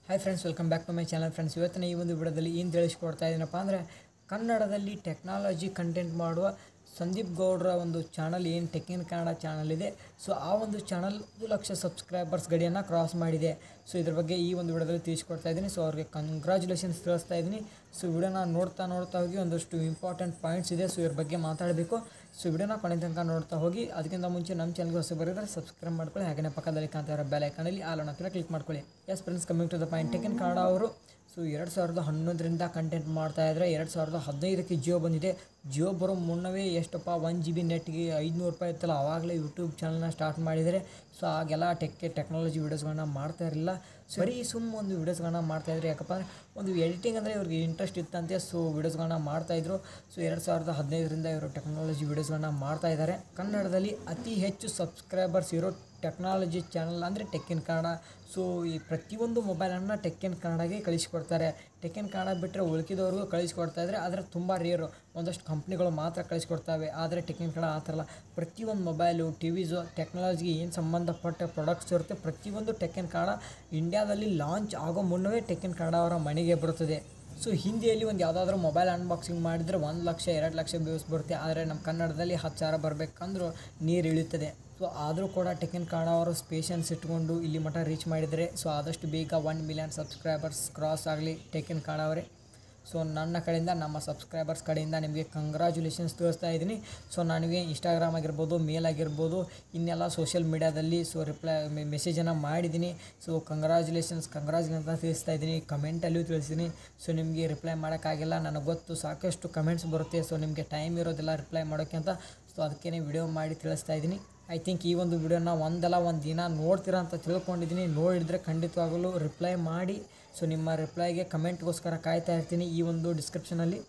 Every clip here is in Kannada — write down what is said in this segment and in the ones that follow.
hi friends welcome back to my channel friends ಇವತ್ತಿನ ಈ ಒಂದು ವಿಡಿಯೋದಲ್ಲಿ ಏನು ತಿಳಿಸ್ಕೊಡ್ತಾ ಇದ್ದೀನಪ್ಪ ಅಂದರೆ ಕನ್ನಡದಲ್ಲಿ ಟೆಕ್ನಾಲಜಿ ಕಂಟೆಂಟ್ ಮಾಡುವ ಸಂದೀಪ್ ಗೌಡ್ರ ಒಂದು ಚಾನಲ್ ಏನು ಟೆಕ್ಕಿನ್ ಕನ್ನಡ ಚಾನಲ್ ಇದೆ ಸೊ ಆ ಒಂದು ಚಾನಲ್ ಒಂದು ಲಕ್ಷ ಸಬ್ಸ್ಕ್ರೈಬರ್ಸ್ ಗಡಿಯನ್ನು ಕ್ರಾಸ್ ಮಾಡಿದೆ ಸೊ ಇದ್ರ ಬಗ್ಗೆ ಈ ಒಂದು ವಿಡಿಯೋದಲ್ಲಿ ತಿಳಿಸ್ಕೊಡ್ತಾ ಇದ್ದೀನಿ ಸೊ ಅವ್ರಿಗೆ ಕಂಗ್ರ್ಯಾಚುಲೇಷನ್ಸ್ ತಿಳಿಸ್ತಾ ಇದ್ದೀನಿ ಸೊ ವಿಡಿಯೋನ ನೋಡ್ತಾ ನೋಡ್ತಾ ಹೋಗಿ ಒಂದಷ್ಟು ಇಂಪಾರ್ಟೆಂಟ್ ಪಾಯಿಂಟ್ಸ್ ಇದೆ ಸೊ ಇದ್ರ ಬಗ್ಗೆ ಮಾತಾಡಬೇಕು ಸೊ ವಿಡಿಯೋನ ಕೊನೆ ತನಕ ನೋಡ್ತಾ ಹೋಗಿ ಅದಕ್ಕಿಂತ ಮುಂಚೆ ನಮ್ಮ ಚಾನಲ್ಗೆ ಹೊಸ ಬರೀದ್ರೆ ಸಬ್ಸ್ಕ್ರೈಬ್ ಮಾಡ್ಕೊಳ್ಳಿ ಹಾಗೆಯೇ ಪಕ್ಕದಲ್ಲಿ ಕಾಣ್ತಾ ಇರೋ ಬೆಲ್ ಐಕನಲ್ಲಿ ಆಲ್ ಹತ್ರ ಕ್ಲಿಕ್ ಮಾಡ್ಕೊಳ್ಳಿ yes friends coming to the point tech in Kannada ಅವರು ಸೊ ಎರಡು ಸಾವಿರದ ಹನ್ನೊಂದರಿಂದ ಕಂಟೆಂಟ್ ಮಾಡ್ತಾ ಇದ್ದಾರೆ ಎರಡು ಸಾವಿರದ ಹದಿನೈದಕ್ಕೆ ಜಿಯೋ ಬಂದಿದೆ ಜಿಯೋ ಬರೋ ಮುನ್ನವೇ ಎಷ್ಟಪ್ಪ ಒನ್ ಜಿ ಬಿ ನೆಟ್ಗೆ ಐದುನೂರು ರೂಪಾಯಿ ಇತ್ತಲ್ಲ ಆವಾಗಲೇ ಯೂಟ್ಯೂಬ್ ಚಾನಲ್ನ ಸ್ಟಾರ್ಟ್ ಮಾಡಿದರೆ ಸೊ ಆಗೆಲ್ಲ ಟೆಕ್ ಟೆಕ್ನಾಲಜಿ ವೀಡಿಯೋಸ್ಗಳನ್ನ ಮಾಡ್ತಾ ಇರಲಿಲ್ಲ ಸೊ ಬರೀ ಸುಮ್ಮ ಒಂದು ವೀಡಿಯೋಸ್ಗಳನ್ನ ಮಾಡ್ತಾಯಿದ್ರು ಯಾಕಪ್ಪ ಅಂದರೆ ಒಂದು ಎಡಿಟಿಂಗ್ ಅಂದರೆ ಇವ್ರಿಗೆ ಇಂಟ್ರೆಸ್ಟ್ ಇತ್ತಂತೆ ಸೊ ವೀಡಿಯೋಸ್ಗಳನ್ನ ಮಾಡ್ತಾಯಿದ್ರು ಸೊ ಎರಡು ಸಾವಿರದ ಹದಿನೈದರಿಂದ ಇವರು ಟೆಕ್ನಾಲಜಿ ವೀಡಿಯೋಸ್ಗಳನ್ನ ಮಾಡ್ತಾ ಇದ್ದಾರೆ ಕನ್ನಡದಲ್ಲಿ ಅತಿ ಹೆಚ್ಚು ಸಬ್ಸ್ಕ್ರೈಬರ್ಸ್ ಇರೋ ಟೆಕ್ನಾಲಜಿ ಚಾನಲ್ ಅಂದರೆ ಟೆಕ್ ಇನ್ ಕನ್ನಡ ಸೊ ಈ ಪ್ರತಿಯೊಂದು ಮೊಬೈಲನ್ನು ಟೆಕ್ ಇನ್ ಕನ್ನಡಗೆ ಕಳಿಸ್ಕೊಡ್ತಾರೆ ಟೆಕ್ ಇನ್ ಕನ್ನಡ ಬಿಟ್ಟರೆ ಉಳ್ಕಿದವ್ರಿಗೂ ಕಳಿಸ್ಕೊಡ್ತಾ ಇದ್ದಾರೆ ಆದರೆ ತುಂಬ ರೇರು ಒಂದಷ್ಟು ಕಂಪ್ನಿಗಳು ಮಾತ್ರ ಕಳಿಸ್ಕೊಡ್ತವೆ ಆದರೆ ಟೆಕ್ ಇನ್ ಕನ್ನಡ ಆ ಥರ ಅಲ್ಲ ಪ್ರತಿಯೊಂದು ಮೊಬೈಲು ಟಿ ವಿಸು ಟೆಕ್ನಾಲಜಿಗೆ ಏನು ಸಂಬಂಧಪಟ್ಟ ಪ್ರಾಡಕ್ಟ್ಸ್ ಇರುತ್ತೆ ಪ್ರತಿಯೊಂದು ಟೆಕ್ ಇನ್ ಕನ್ನಡ ಇಂಡಿಯಾದಲ್ಲಿ ಲಾಂಚ್ ಆಗೋ ಮುನ್ನವೇ ಟೆಕ್ ಇನ್ ಕನ್ನಡ ಅವರ ಮನೆಗೆ ಬರುತ್ತದೆ ಸೊ ಹಿಂದಿಯಲ್ಲಿ ಒಂದು ಯಾವುದಾದ್ರೂ ಮೊಬೈಲ್ ಅನ್ಬಾಕ್ಸಿಂಗ್ ಮಾಡಿದರೆ ಒಂದು ಲಕ್ಷ ಎರಡು ಲಕ್ಷ ವ್ಯೂಸ್ ಬರುತ್ತೆ ಆದರೆ ನಮ್ಮ ಕನ್ನಡದಲ್ಲಿ ಹತ್ತು ಸಾವಿರ ಬರಬೇಕಂದ್ರೂ ನೀರು ಇಳಿಯುತ್ತದೆ ಸೊ ಆದರೂ ಕೂಡ ಟೆಕಿನ್ ಕನ್ನಡ ಅವರು ಸ್ಪೇಷನ್ಸ್ ಇಟ್ಕೊಂಡು ಇಲ್ಲಿ ಮಟ್ಟ ರೀಚ್ ಮಾಡಿದರೆ ಸೊ ಆದಷ್ಟು ಬೇಗ ಒನ್ ಮಿಲಿಯನ್ ಸಬ್ಸ್ಕ್ರೈಬರ್ಸ್ ಕ್ರಾಸ್ ಆಗಲಿ ಟೆಕಿನ್ ಕನ್ನಡ ಅವರೇ ಸೊ ನನ್ನ ಕಡೆಯಿಂದ ನಮ್ಮ ಸಬ್ಸ್ಕ್ರೈಬರ್ಸ್ ಕಡೆಯಿಂದ ನಿಮಗೆ ಕಂಗ್ರ್ಯಾಚುಲೇಷನ್ಸ್ ತಿಳಿಸ್ತಾ ಇದ್ದೀನಿ ಸೊ ನನಗೆ ಇನ್ಸ್ಟಾಗ್ರಾಮ್ ಆಗಿರ್ಬೋದು ಮೇಲ್ ಆಗಿರ್ಬೋದು ಇನ್ನೆಲ್ಲ ಸೋಷಿಯಲ್ ಮೀಡ್ಯಾದಲ್ಲಿ ಸೊ ರಿಪ್ಲೈ ಮೆಸೇಜನ್ನು ಮಾಡಿದ್ದೀನಿ ಸೊ ಕಂಗ್ರ್ಯಾಚುಲೇಷನ್ಸ್ ಕಂಗ್ರ್ಯಾಚುಲೇಷನ್ ಅಂತ ತಿಳಿಸ್ತಾ ಇದ್ದೀನಿ ಕಮೆಂಟಲ್ಲಿಯೂ ತಿಳಿಸ್ತೀನಿ ಸೊ ನಿಮಗೆ ರಿಪ್ಲೈ ಮಾಡೋಕ್ಕಾಗಿಲ್ಲ ನನಗೆ ಗೊತ್ತು ಸಾಕಷ್ಟು ಕಮೆಂಟ್ಸ್ ಬರುತ್ತೆ ಸೊ ನಿಮಗೆ ಟೈಮ್ ಇರೋದಿಲ್ಲ ರಿಪ್ಲೈ ಮಾಡೋಕ್ಕೆ ಅಂತ ಸೊ ಅದಕ್ಕೇ ವಿಡಿಯೋ ಮಾಡಿ ತಿಳಿಸ್ತಾ ಇದ್ದೀನಿ ಐ ಥಿಂಕ್ ಈ ಒಂದು ವಿಡಿಯೋನ ಒಂದಲ್ಲ ಒಂದು ದಿನ ನೋಡ್ತೀರಾ ಅಂತ ತಿಳ್ಕೊಂಡಿದ್ದೀನಿ ನೋಡಿದರೆ ಖಂಡಿತವಾಗಲೂ ರಿಪ್ಲೈ ಮಾಡಿ ಸೊ ನಿಮ್ಮ ರಿಪ್ಲೈಗೆ ಕಮೆಂಟ್ಗೋಸ್ಕರ ಕಾಯ್ತಾ ಇರ್ತೀನಿ ಈ ಒಂದು ಡಿಸ್ಕ್ರಿಪ್ಷನಲ್ಲಿ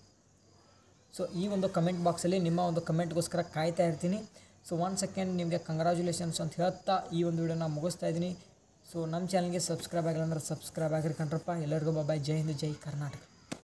ಸೊ ಈ ಒಂದು ಕಮೆಂಟ್ ಬಾಕ್ಸಲ್ಲಿ ನಿಮ್ಮ ಒಂದು ಕಮೆಂಟ್ಗೋಸ್ಕರ ಕಾಯ್ತಾ ಇರ್ತೀನಿ ಸೊ ಒನ್ ಸೆಕೆಂಡ್ ನಿಮಗೆ ಕಂಗ್ರ್ಯಾಚುಲೇಷನ್ಸ್ ಅಂತ ಹೇಳ್ತಾ ಈ ಒಂದು ವಿಡಿಯೋನ ಮುಗಿಸ್ತಾ ಇದ್ದೀನಿ ಸೊ ನಮ್ಮ ಚಾನಲ್ಗೆ ಸಬ್ಸ್ಕ್ರೈಬ್ ಆಗಿಲ್ಲ ಅಂದ್ರೆ ಸಬ್ಸ್ಕ್ರೈಬ್ ಆಗಿರಿ ಕಣ್ರಪ್ಪ ಎಲ್ಲರಿಗೂ ಬಾಯ್ ಜೈ ಹಿಂದ್ ಜೈ ಕರ್ನಾಟಕ